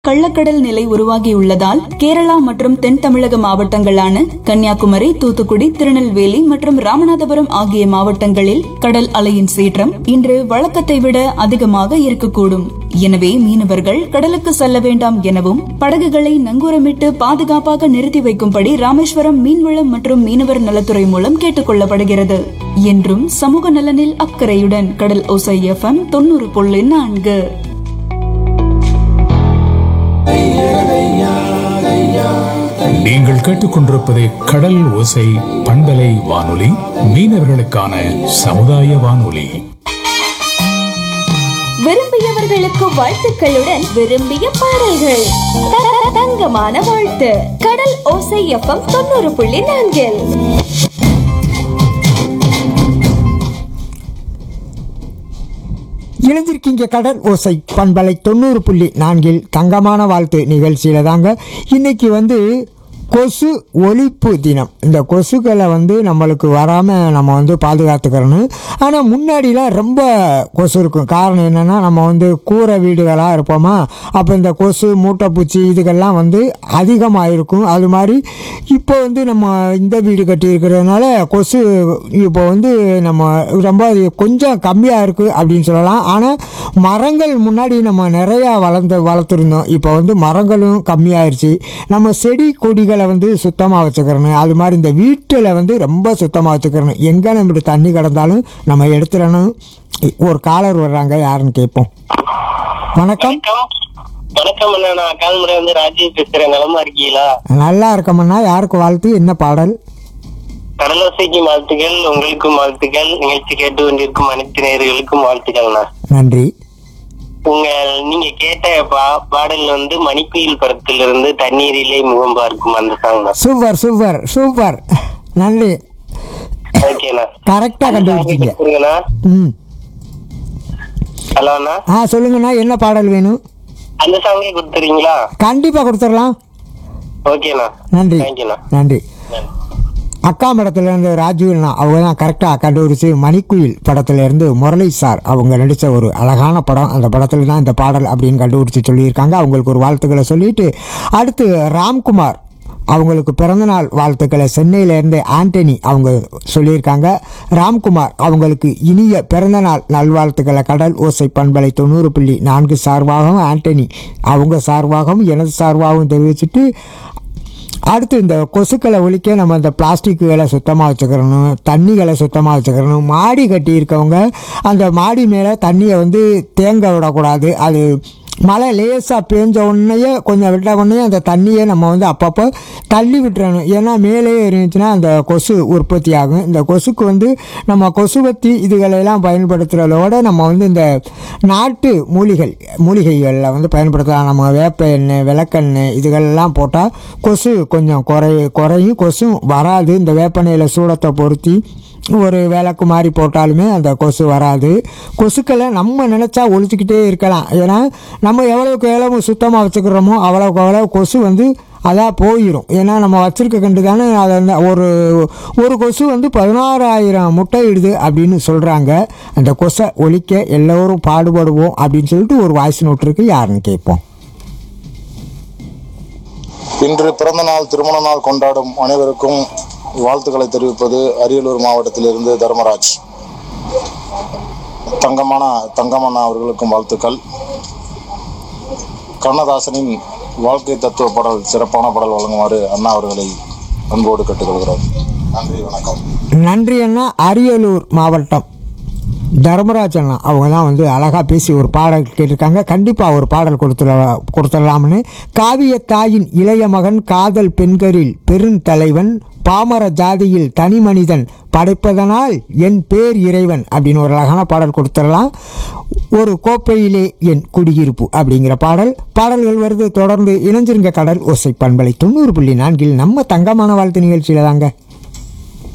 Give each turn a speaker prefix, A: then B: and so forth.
A: கள்ளக்கடல் நிலை உருவாகியுள்ளதால் கேரளா மற்றும் தென் தமிழக மாவட்டங்களான கன்னியாகுமரி தூத்துக்குடி திருநெல்வேலி மற்றும் ராமநாதபுரம் ஆகிய மாவட்டங்களில் கடல் அலையின் சீற்றம் இன்று வழக்கத்தை விட அதிகமாக இருக்கக்கூடும் எனவே மீனவர்கள் கடலுக்கு செல்ல வேண்டாம் எனவும் படகுகளை நங்கூரமிட்டு பாதுகாப்பாக நிறுத்தி வைக்கும்படி ராமேஸ்வரம் மீன்வளம் மற்றும் மீனவர் நலத்துறை மூலம் கேட்டுக் கொள்ளப்படுகிறது என்றும் சமூக நலனில் அக்கறையுடன் கடல் ஓசை எஃப்எம் தொண்ணூறு புள்ளி நான்கு
B: நீங்கள் கேட்டுக்கொண்டிருப்பது கடல் ஓசை பண்பலை வானொலி மீனவர்களுக்கான சமுதாய வானொலி
C: விரும்பியவர்களுக்கு வாழ்த்துக்களுடன் விரும்பிய பாடல்கள் த- த- தங்கமான வாழ்த்து கடல் ஓசை எஃப்எம் தொண்ணூறு புள்ளி நான்கில்
D: இணைந்திருக்கீங்க கடல் ஓசை பண்பலை தொண்ணூறு புள்ளி நான்கில் தங்கமான வாழ்த்து நிகழ்ச்சியில் தாங்க இன்னைக்கு வந்து கொசு ஒழிப்பு தினம் இந்த கொசுக்களை வந்து நம்மளுக்கு வராமல் நம்ம வந்து பாதுகாத்துக்கிறணும் ஆனால் முன்னாடிலாம் ரொம்ப கொசு இருக்கும் காரணம் என்னென்னா நம்ம வந்து கூரை வீடுகளாக இருப்போமா அப்போ இந்த கொசு மூட்டைப்பூச்சி இதுகள்லாம் வந்து அதிகமாக இருக்கும் அது மாதிரி இப்போ வந்து நம்ம இந்த வீடு கட்டி இருக்கிறதுனால கொசு இப்போ வந்து நம்ம ரொம்ப அது கொஞ்சம் கம்மியாக இருக்குது அப்படின்னு சொல்லலாம் ஆனால் மரங்கள் முன்னாடி நம்ம நிறையா வளர்ந்து வளர்த்துருந்தோம் இப்போ வந்து மரங்களும் கம்மியாயிருச்சு நம்ம செடி கொடிகளை வந்து சுத்தமாக வச்சுக்கிறணும் அது மாதிரி இந்த வீட்டில் வந்து ரொம்ப சுத்தமாக வச்சுக்கிறணும் எங்கே நம்ம இப்படி தண்ணி கிடந்தாலும் நம்ம எடுத்துடணும் ஒரு காலர் வர்றாங்க யாருன்னு கேட்போம் வணக்கம்
E: வணக்கம் வணக்கம் அண்ணா நான் கால்முறை வந்து ராஜீவ் பேசுறேன் நலமா இருக்கீங்களா
D: நல்லா இருக்கமண்ணா யாருக்கு வாழ்த்து என்ன பாடல்
E: கடலோசைக்கு வாழ்த்துக்கள் உங்களுக்கும் வாழ்த்துக்கள் நிகழ்ச்சி கேட்டு கொண்டிருக்கும் அனைத்து நேயர்களுக்கும் வாழ்த்துக்கள்ண்ணா
D: நன்றி
E: உங்கள் நீங்க கேட்ட பா- பாடல் வந்து மணிக்குயில் படத்திலிருந்து தண்ணீரிலே முகம் பார்க்கும் அந்த சாங் தான்
D: சூப்பர் சூப்பர் சூப்பர் நன்றி
E: ஓகேண்ணா
D: கரெக்டாக கண்டுபிடிச்சிங்க
E: கொடுங்கண்ணா
D: ம்
E: ஹலோ அண்ணா
D: ஆ சொல்லுங்கண்ணா என்ன பாடல் வேணும்
E: அந்த சாங்கே கொடுத்துறீங்களா
D: கண்டிப்பாக கொடுத்துடலாம்
E: ஓகேண்ணா
D: நன்றி
E: தேங்க்யூண்ணா
D: நன்றி அக்கா படத்துல இருந்து ராஜீவ்னா அவங்க தான் கரெக்டாக கண்டுபிடிச்சு மணிக்குயில் படத்துல இருந்து முரளி சார் அவங்க நடித்த ஒரு அழகான படம் அந்த படத்தில் தான் இந்த பாடல் அப்படின்னு கண்டுபிடிச்சு சொல்லியிருக்காங்க அவங்களுக்கு ஒரு வாழ்த்துக்களை சொல்லிட்டு அடுத்து ராம்குமார் அவங்களுக்கு பிறந்தநாள் வாழ்த்துக்களை சென்னையிலேருந்து ஆண்டனி அவங்க சொல்லியிருக்காங்க ராம்குமார் அவங்களுக்கு இனிய பிறந்தநாள் நல்வாழ்த்துக்களை கடல் ஓசை பண்பலை தொண்ணூறு புள்ளி நான்கு சார்பாகவும் ஆண்டனி அவங்க சார்பாகவும் எனது சார்பாகவும் தெரிவிச்சுட்டு அடுத்து இந்த கொசுக்களை ஒழிக்க நம்ம இந்த பிளாஸ்டிக்குகளை சுத்தமாக வச்சுக்கிறணும் தண்ணிகளை சுத்தமாக வச்சுக்கிறணும் மாடி கட்டி இருக்கவங்க அந்த மாடி மேலே தண்ணியை வந்து தேங்க விடக்கூடாது அது மழை லேசாக பேஞ்ச உடனேயே கொஞ்சம் விட்ட உடனே அந்த தண்ணியை நம்ம வந்து அப்பப்போ தள்ளி விட்டுறணும் ஏன்னா மேலே இருந்துச்சுன்னா அந்த கொசு உற்பத்தி ஆகும் இந்த கொசுக்கு வந்து நம்ம கொசுவத்தி இதுகளெல்லாம் பயன்படுத்துகிறதோட நம்ம வந்து இந்த நாட்டு மூலிகை மூலிகைகளில் வந்து பயன்படுத்தலாம் நம்ம வேப்ப எண்ணெய் விளக்கெண்ணெய் இதுகளெல்லாம் போட்டால் கொசு கொஞ்சம் குறை குறையும் கொசு வராது இந்த வேப்பெண்ணெயில் சூடத்தை பொருத்தி ஒரு விளக்கு மாதிரி போட்டாலுமே அந்த கொசு வராது கொசுக்களை நம்ம நினச்சா ஒழிச்சிக்கிட்டே இருக்கலாம் ஏன்னா நம்ம எவ்வளோக்கு எவ்வளோ சுத்தமாக வச்சுக்கிறோமோ அவ்வளோக்கு அவ்வளோ கொசு வந்து அதான் போயிடும் ஏன்னா நம்ம வச்சிருக்க கண்டு தானே அதை வந்து ஒரு ஒரு கொசு வந்து பதினாறாயிரம் முட்டை இடுது அப்படின்னு சொல்கிறாங்க அந்த கொசை ஒழிக்க எல்லோரும் பாடுபடுவோம் அப்படின்னு சொல்லிட்டு ஒரு வாய்ஸ் நோட் இருக்கு யாருன்னு கேட்போம்
F: இன்று பிறந்த நாள் திருமண நாள் கொண்டாடும் அனைவருக்கும் வாழ்த்துக்களை தெரிவிப்பது அரியலூர் மாவட்டத்திலிருந்து தர்மராஜ் தங்கமான தங்கமண்ணா அவர்களுக்கும் வாழ்த்துக்கள் கண்ணதாசனின் வாழ்க்கை தத்துவ பாடல் சிறப்பான பாடல் வழங்குமாறு அண்ணா அவர்களை அன்போடு கேட்டுக்கொள்கிறோம் நன்றி வணக்கம்
D: நன்றி அண்ணா அரியலூர் மாவட்டம் தர்மராஜ் அண்ணா அவங்க தான் வந்து அழகாக பேசி ஒரு பாடல் கேட்டிருக்காங்க கண்டிப்பாக ஒரு பாடல் கொடுத்துட கொடுத்துடலாம்னு காவிய தாயின் இளைய மகன் காதல் பெண்களில் பெருந்தலைவன் பாமர ஜாதியில் தனி மனிதன் படைப்பதனால் என் பேர் இறைவன் அப்படின்னு ஒரு அழகான பாடல் கொடுத்துடலாம் ஒரு கோப்பையிலே என் குடியிருப்பு அப்படிங்கிற பாடல் பாடல்கள் வருது தொடர்ந்து இணைஞ்சிருங்க கடல் ஓசை பண்பலை தொண்ணூறு புள்ளி நான்கில் நம்ம தங்கமான வாழ்த்து நிகழ்ச்சியில் தாங்க